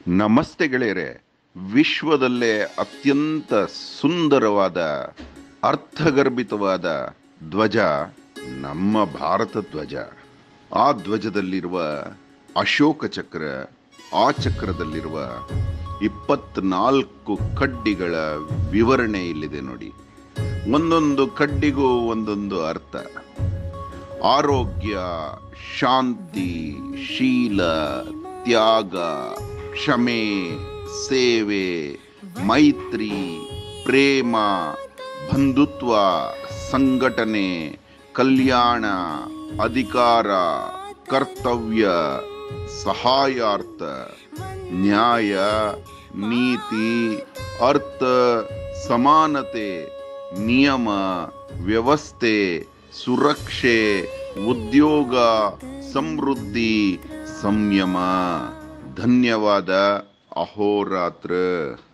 ನಮಸ್ತೆ ಗೆಳೆಯರೆ ವಿಶ್ವದಲ್ಲೇ ಅತ್ಯಂತ ಸುಂದರವಾದ ಅರ್ಥಗರ್ಭಿತವಾದ ಧ್ವಜ ನಮ್ಮ ಭಾರತ ಧ್ವಜ ಆ ಧ್ವಜದಲ್ಲಿರುವ ಅಶೋಕ ಚಕ್ರ ಆ ಚಕ್ರದಲ್ಲಿರುವ ಇಪ್ಪತ್ನಾಲ್ಕು ಕಡ್ಡಿಗಳ ವಿವರಣೆ ಇಲ್ಲಿದೆ ನೋಡಿ ಒಂದೊಂದು ಕಡ್ಡಿಗೂ ಒಂದೊಂದು ಅರ್ಥ ಆರೋಗ್ಯ ಶಾಂತಿ ಶೀಲ ತ್ಯಾಗ ಕ್ಷಮೆ ಸೇವೆ ಮೈತ್ರಿ ಪ್ರೇಮ ಬಂಧುತ್ವ ಸಂಘಟನೆ ಕಲ್ಯಾಣ ಅಧಿಕಾರ ಕರ್ತವ್ಯ ಸಹಾಯಾರ್ಥ ನ್ಯಾಯ ನೀತಿ ಅರ್ಥ ಸಮಾನತೆ ನಿಯಮ ವ್ಯವಸ್ಥೆ ಸುರಕ್ಷೆ ಉದ್ಯೋಗ ಸಮೃದ್ಧಿ ಸಂಯಮ ಧನ್ಯವಾದ ಅಹೋರಾತ್ರ